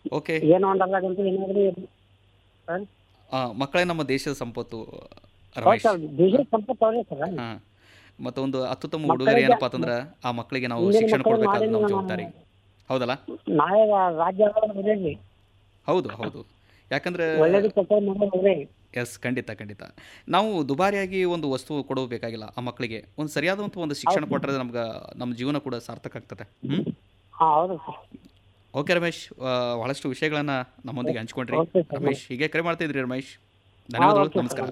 Okay ಏನು ಒಂದಲ್ಲಾಗಂತೂ ಏನಾದ್ರೂ sir ಆ, ಮಕ್ಕಳೇ ನಮ್ಮ ದೇಶದ ಸಂಪತ್ತು ಹೌದು ರಮೇಶ್ ಸರ್ ದೇಶದ ಸಂಪತ್ತು ಅವರೇ ಸರ್ ಹಾಂ ಮತ್ತೊಂದು ಅತ್ಯುತ್ತಮ ಉಡುಗೊರೆ ಏನಪ್ಪ ಅಂತಂದ್ರೆ ಆ ಮಕ್ಕಳಿಗೆ ನಾವು ಹಿಂದಿನ ಶಿಕ್ಷಣ ಮಕ್ಕಳು ಕೊಡಬೇಕಾದ ನಾಳೆ ನಮ್ಮ ನಮ್ಮ- ಜವಾಬ್ದಾರಿ ಹೌದಲ್ಲ ನಾಳೆ ರಾಜ್ಯ ಬರೀರಿ ಹೌದು ಹೌದು ಯಾಕಂದ್ರೆ ಒಳ್ಳೇದು ಕೆಲಸ ಮಾಡೋದು ಅವರೇ ಎಸ್ ಖಂಡಿತ ಖಂಡಿತ ನಾವು ದುಬಾರಿಯಾಗಿ ಒಂದು ವಸ್ತು ಕೊಡಬೇಕಾಗಿಲ್ಲ ಆ ಮಕ್ಕಳಿಗೆ ಒಂದು ಸರಿಯಾದಂಥ ಒಂದು ಶಿಕ್ಷಣ ಕೊಟ್ಟರೆ ನಮ್ಗೆ ನಮ್ಮ ಜೀವನ ಕೂಡ ಸಾರ್ಥಕ ಆಗ್ತದೆ ಹ್ಞೂ ಹಾಂ ಹೌದು ಸರ್ ಓಕೆ ರಮೇಶ್ ಆ, ಬಹಳಷ್ಟು ವಿಷಯಗಳನ್ನು ನಮ್ಮೊಂದಿಗೆ ಹಂಚ್ಕೊಂಡ್ರಿ ಓಕೆ ಸರ್. ರಮೇಶ್ ಹೀಗೆ ಕರೆ ಮಾಡ್ತಾ ಇದ್ರಿ ರಮೇಶ್ ಧನ್ಯವಾದಗಳು ಓಕೆ ಸರ್. ನಮಸ್ಕಾರ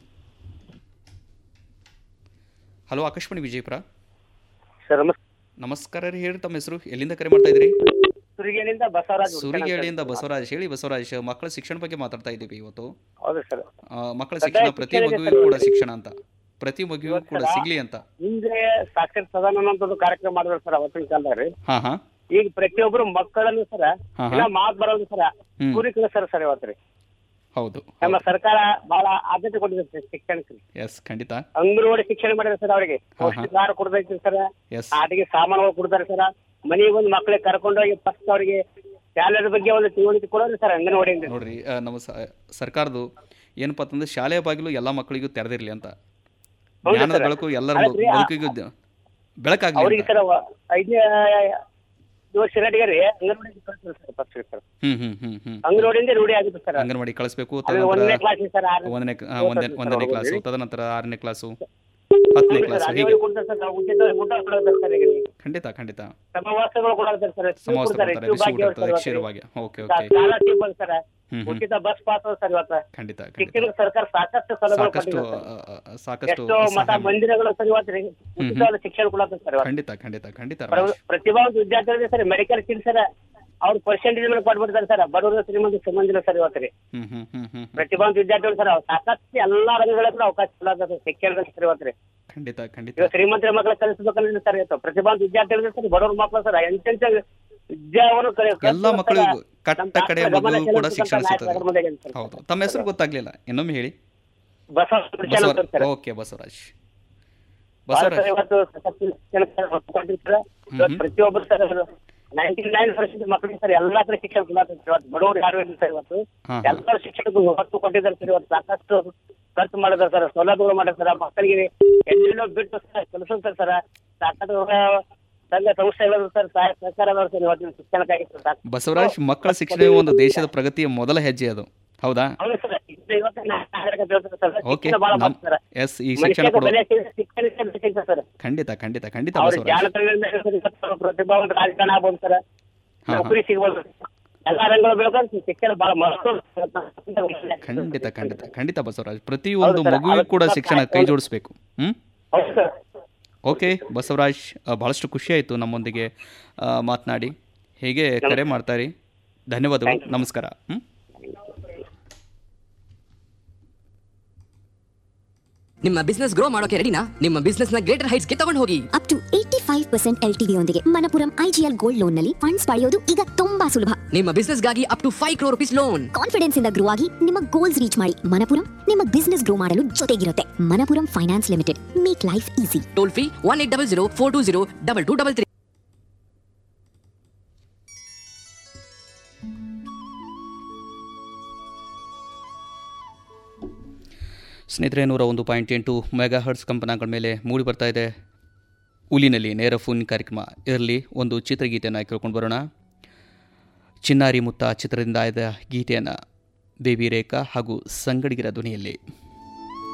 ಹಲೋ ಆಕಾಶವಾಣಿ ವಿಜಯಪುರ ಸರ್ ನಮಸ್ಕಾರ ನಮಸ್ಕಾರ ರೀ ಹೇಳಿ ತಮ್ಮ ಹೆಸರು ಎಲ್ಲಿಂದ ಕರೆ ಮಾಡ್ತಾ ಇದ್ರಿ ಸುರಿಗೇನಿಂದ ಬಸವರಾಜ್ ಸುರಿಗೇಳಿಯಿಂದ ಬಸವರಾಜ್ ಹೇಳಿ ಬಸವರಾಜ್ ಮಕ್ಕಳ ಶಿಕ್ಷಣ ಬಗ್ಗೆ ಮಾತಾಡ್ತಾ ಇದ್ದೀವಿ ಇವತ್ತು ಹೌದು ಸರ್ ಆ, ಮಕ್ಕಳ ಶಿಕ್ಷಣ ಪ್ರತಿ ಮಗುವಿಗೂ ಕೂಡ ಶಿಕ್ಷಣ ಅಂತ ಪ್ರತಿ ಮಗುವಿಗೂ ಕೂಡ ಸಿಗ್ಲಿ ಅಂತ ಹಿಂದೆ ಸಾಕ್ಷರ ಸದನ ಅನ್ನೋದು ಕಾರ್ಯಕ್ರಮ ಮಾಡಿದ್ರು ಸರ್ ಅವತ್ತಿನ ಕಾಲದಾಗ ರೀ ಹಾ ಹಾ ಈಗ ಪ್ರತಿಯೊಬ್ಬರು ಮಕ್ಕಳನ್ನು ಸರ ಹಾ, ಹಾ. ಇಲ್ಲ ಮಾತು ಬರೋದು ಸರ ಹ್ಮ್. ಸ್ಕೂಲಿಗೆ ಕಳಿಸ್ತಾರೆ ಸರ್ ಇವತ್ತು ರೀ ಹೌದು ನಮ್ಮ ಸರ್ಕಾರ ಬಹಳ ಆದ್ಯತೆ ಕೊಟ್ಟಿದೆ ಸರ್ ಶಿಕ್ಷಣಕ್ಕೆ ಎಸ್ ಖಂಡಿತ ಅಂಗನವಾಡಿ ಶಿಕ್ಷಣ ಮಾಡಿದ್ರೆ ಸರ್ ಅವರಿಗೆ ಹಾ, ಹಾ. ಪೌಷ್ಟಿಕಾಹಾರ ಕೊಡ್ತೈತಿ ಸರ್ ಎಸ್ ಆಟಿಗೆ ಸಾಮಾನುಗಳು ಕೊಡ್ತಾರೆ ಸರ್ ಮನೆಗೆ ಒಂದು ಮಕ್ಕಳಿಗೆ ಕರ್ಕೊಂಡೋಗಿ ಫಸ್ಟ್ ಅವರಿಗೆ ಶಾಲೆದ ಬಗ್ಗೆ ಒಂದು ತಿಳುವಳಿಕೆ ಕೊಡೋದು ಸರ್ ಅಂಗನವಾಡಿಯಿಂದ ನೋಡ್ರಿ ಆ, ನಮ್ಮ ಸ- ಸರ್ಕಾರದ್ದು ಏನಪ್ಪ ಅಂತಂದ್ರೆ ಶಾಲೆಯ ಬಾಗಿಲು ಎಲ್ಲ ಮಕ್ಕಳಿಗೂ ತೆರೆದಿರ್ಲಿ ಅಂತ ಹೌದು ಜ್ಞಾನದ ಸರ್. ಬೆಳಕು ಎಲ್ಲರ ಅಲ್ರಿ, ಆ- ಬದುಕಿಗೂ ದ- ಬೆಳಕಾಗ್ಲಿ ಅವ್ರಿಗೆ ಅಂತ ಸರ್ ಐದನೇ ವರ್ಷ ರೆಡಿಗೆ ರೀ ಅಂಗನವಾಡಿ ಕಳಿಸ್ತಾರೆ ಸರ್ ಫಸ್ಟ್ ಸರ್ ಹ್ಮ್ ಹ್ಮ್ ಹ್ಮ್ ಹ್ಮ್ ಅಂಗನವಾಡಿಯಿಂದ ರೂಢಿ ಆಗುತ್ತೆ ಸರ್ ಅಂಗನವಾಡಿ ಕಳಿಸ್ಬೇಕು ಅದು ಒಂದನೇ ತದನಂತರ ಕ್ಲಾಸ್ ಸರ್ ಆರು ಒಂದನೇ ಆ, ಹೌದು ಒಂದನೇ ಸರ್, ಒಂದನೇ ಹೌದು ಕ್ಲಾಸು ಹೇಳಿ. ತದನಂತರ ಆರನೇ ಕ್ಲಾಸು ಹತ್ತನೇ ಹೌದು ಕ್ಲಾಸು ಸರ್, ಹೀಗೆ ಅಂಗನವಾಡಿ ಕೊಡ್ತಾರೆ ಸರ್ ನಾವು ಉಚಿತ ಊಟ ಕೊಡೋದು ಸರ್ ಈಗ ಖಂಡಿತ ಖಂಡಿತ ಸಮವಸ್ತ್ರಗಳು ಕೊಡೋದು ಸರ್ ಸಮವಸ್ತ್ರ ಕೊಡ್ತಾರೆ ಕೊಡ್ತಾರೆ ಶಿವ ಬಿಸಿ ಭಾಗ್ಯ ಊಟ ಇರ್ತದೆ ಸರ್ ಕ್ಷೀರವಾಗಿ ಓಕೆ ಓಕೆ ಸ್ಕಾಲರ್ಶಿಪ್ ಸರ್ ಹ್ಮ್ ಹ್ಮ್ ಉಚಿತ ಬಸ್ ಪಾಸ್ ಸರ್ ಇವತ್ತು ಖಂಡಿತ ಖಂಡಿತ ಶಿಕ್ಷಣ ಸರ್ಕಾರ ಸಾಕಷ್ಟು ಸೌಲಭ್ಯ ಸಾಕಷ್ಟು ಕೊಟ್ಟಿದೆ ಆ, ಸರ್. ಆ, ಸಾಕಷ್ಟು ಎಷ್ಟೋ ಮಠ ಸಹಾಯ ಮಾಡಿ- ಮಂದಿರಗಳು ಸರ್ ಇವತ್ತು ರೀ ಉಚಿತವಾದ ಶಿಕ್ಷಣ ಕೊಡತ್ತೆ ಸರ್ ಇವತ್ತು ಖಂಡಿತ ಖಂಡಿತ ಖಂಡಿತ ಪ್ರ- ರಮೇಶ್ ಪ್ರತಿಭಾವಂತ ವಿದ್ಯಾರ್ಥಿಗಳಿಗೆ ಸರ್ ಮೆಡಿಕಲ್ ಸೀಟ್ ಸರ್ ಅವ್ರ ಪರ್ಸೆಂಟೇಜ್ ಮೇಲೆ ಕೊಟ್ಬಿಡ್ತಾರೆ ಸರ್ ಬಡವರು ಶ್ರೀಮಂತ ಸಂಬಂಧ ಇಲ್ಲ ಸರ್ ಇವತ್ತು ರೀ ಹ್ಮ್ ಹ್ಮ್ ಹ್ಮ್ ಹ್ಮ್ ಹ್ಮ್. ಪ್ರತಿಭಾವಂತ ವಿದ್ಯಾರ್ಥಿಗಳು ಸರ್ ಸಾಕಷ್ಟು ಎಲ್ಲಾ ರಂಗಗಳಲ್ಲಿ ಅವಕಾಶ ಕೊಡತ್ತೆ ಶಿಕ್ಷಣದಲ್ಲಿ ಸರ್ ಇವತ್ತು ರೀ ಖಂಡಿತ ಖಂಡಿತ ಇವಾಗ ಶ್ರೀಮಂತರ ಮಕ್ಕಳ ಕಲಿಸ್ಬೇಕಂದ್ರೆ ಸರ್ ಇವತ್ತು ಪ್ರತಿಭಾವಂತ ವಿದ್ಯಾರ್ಥಿಗಳು ಸರ್ ಬಡವ್ರ ಮಕ್ಕಳು ಸರ್ ಎಂತೆಂತ ವಿದ್ಯಾವನ್ನು ಕಲಿ- ಎಲ್ಲ ಮಕ್ಕಳಿಗೂ ಕಟ್ಟ ನಮ್ಮ ಕಡೆ ರಾಷ್ಟ್ರ ಗಮನ ಮಗುವಿಗೂ ಕೂಡ ಸೆಳೆಯುವಂತ ಶಿಕ್ಷಣ ನಾಯಕ ಸಿಗ್ತದೆ ಧರ್ಮದ ಜನ ಸರ್. ಹೌದು ತಮ್ಮ ಹೆಸರು ಗೊತ್ತಾಗ್ಲಿಲ್ಲ ಇನ್ನೊಮ್ಮೆ ಹೇಳಿ ಬಸವ ಕೃಷ್ಣ ಅಂತ ಸರ್. ಓಕೆ ಬಸವರಾಜ್ ಭಾಳ ಬಸವರಾಜ್ ಸರ್ ಇವತ್ತು ಸಶಕ್ತ ಶಿಕ್ಷಣಕ್ಕೆ ಒತ್ತು ಕೊಟ್ಟಿರ್ತಾರೆ. ಇವತ್ತು ಪ್ರತಿಯೊಬ್ಬರು ಸರ್ ನೈಂಟಿ ನೈನ್ ಪರ್ಸೆಂಟ್ ಮಕ್ಕಳಿಗೆ ಸರ್ ಎಲ್ಲಾ ಕಡೆ ಶಿಕ್ಷಣ ಕೊಡ್ತಾರೆ ಸರ್ ಇವತ್ತು ಬಡವರು ಯಾರು ಇಲ್ಲ ಸರ್ ಇವತ್ತು ಹಾ, ಹಾ. ಎಲ್ಲರೂ ಶಿಕ್ಷಣಕ್ಕೂ ಒತ್ತು ಕೊಟ್ಟಿದ್ದಾರೆ ಸರ್ ಇವತ್ತು ಸಾಕಷ್ಟು ಖರ್ಚು ಮಾಡಿದ್ದಾರೆ ಸರ್ ಸೌಲಭ್ಯಗಳು ಮಾಡಿದ್ದಾರೆ ಸರ್ ಮಕ್ಕಳಿಗೆ ಎಲ್ಲೆಲ್ಲೋ ಬಿಟ್ಟು ಸರ್ ಕಲಿಸುತ್ತಾರೆ ಸರ್ ಸಾಕಷ್ಟು ಸಂಘ ಸಂಸ್ಥೆಗಳು ಸರ್ ಸಹಾಯ ಸಹಕಾರ ಅದಾವ ಸರ್ ಇವತ್ತಿನ ಶಿಕ್ಷಣಕ್ಕಾಗಿ ಸರ್ ಸಾಕು. ಬಸವರಾಜ್ ಮಕ್ಕಳ ಶಿಕ್ಷಣ ಒಂದು ದೇಶದ ಪ್ರಗತಿಯ ಮೊದಲ ಹೆಜ್ಜೆ ಅದು ಹೌದಾ ಹೌದು ಸರ್ ಇದು ಇವತ್ತು ನಾ ಹೇಳಕ್ಕೆ ಹೇಳ್ತೀನಿ ಸರ್ ಓಕೆ ಶಿಕ್ಷಣ ಭಾಳ ನಮ್ ಮುಖ್ಯ ಸರ್ ಎಸ್ ಈ ಶಿಕ್ಷಣ ಮನುಷ್ಯಗೆ ಕೊಡೋ ಬೆಲೆ ಸಿಗ- ಶಿಕ್ಷಣಕ್ಕೆ ಬೆಲೆ ಸಿಗ್ತದೆ ಸರ್ ಖಂಡಿತ ಖಂಡಿತ ಖಂಡಿತ ಅವ್ರ ಬಸವರಾಜ್ ಜ್ಞಾನ ತಿಳಿದಿಂದ ಹಿಡಿದು ಇವತ್ತು ಪ್ರತಿಭಾವಂತ ರಾಜಕಾರಣ ಆಗ್ಬೋದು ಸರ್ ಹಾ, ಹಾ. ನೌಕರಿ ಸಿಗ್ಬೋದು ಎಲ್ಲಾ ರಂಗಗಳು ಬೇಕಂದ್ರೆ ಶಿಕ್ಷಣ ಬಹಳ ಮಹತ್ವ ಖಂಡಿತ ಖಂಡಿತ ಖಂಡಿತ ಬಸವರಾಜ್ ಪ್ರತಿಯೊಂದು ಸರ್, ಮಗುವಿಗೂ ಕೂಡ ಅದಕ್ಕೆ ಶಿಕ್ಷಣ ಕೈ ಜೋಡಿಸ್ಬೇಕು ಹ್ಮ್ ಹೌದು ಸರ್ ಓಕೆ ಬಸವರಾಜ್ ಆ, ಬಹಳಷ್ಟು ಖುಷಿ ಆಯಿತು ನಮ್ಮೊಂದಿಗೆ ಆ, ಮಾತನಾಡಿ ಹೇಗೆ ಕರೆ ಮಾಡ್ತಾರಿ ಧನ್ಯವಾದಗಳು ನಮಸ್ಕಾರ ಹ್ಮ್ ನಿಮ್ಮ ಬಿಸ್ನೆಸ್ ಗ್ರೋ ಮಾಡೋಕೆ ರೆಡಿನಾ ನಿಮ್ಮ ಬಿಸ್ನೆಸ್ ನ ಗ್ರೇಟರ್ ಹೈಟ್ಸ್ ಗೆ ತಗೊಂಡು ಹೋಗಿ up to eighty five percent L T ಯೊಂದಿಗೆ ಮನಪುರಂ ಐಜಿಎಲ್ ಗೋಲ್ಡ್ ಲೋನ್ ನಲ್ಲಿ ಫಂಡ್ಸ್ ಪಡೆಯೋದು ಈಗ ತುಂಬಾ ಸುಲಭ ನಿಮ್ಮ ಬಿಸ್ನೆಸ್ ಗಾಗಿ up to five crore rupees loan confidence ಇಂದ ಗ್ರೋ ಆಗಿ ನಿಮ್ಮ ಗೋಲ್ಸ್ ರೀಚ್ ಮಾಡಿ ಮನಪುರಂ ನಿಮ್ಮ ಬಿಸ್ನೆಸ್ ಗ್ರೋ ಮಾಡಲು ಜೊತೆಗಿರುತ್ತೆ Manappuram finance limited make life easy toll free one eight double zero four two zero double two double three ಸ್ನೇಹಿತರೆ ನೂರ ಒಂದು ಪಾಯಿಂಟ್ ಎಂಟು ಮೆಗಾ ಹರ್ಟ್ಸ್ ಕಂಪನಗಳ ಮೇಲೆ ಮೂಡಿ ಬರ್ತಾ ಇದೆ ಉಲಿನಲ್ಲಿ ನೇರ ಫೋನ್ ಕಾರ್ಯಕ್ರಮ ಇದರಲ್ಲಿ ಒಂದು ಚಿತ್ರಗೀತೆಯನ್ನು ಕೇಳ್ಕೊಂಡು ಬರೋಣ ಚಿನ್ನಾರಿ ಮುತ್ತ ಚಿತ್ರದಿಂದ ಆಯ್ದ ಗೀತೆಯನ್ನು ಬೇಬಿ ರೇಖಾ ಹಾಗೂ ಸಂಗಡಿಗರ ಧ್ವನಿಯಲ್ಲಿ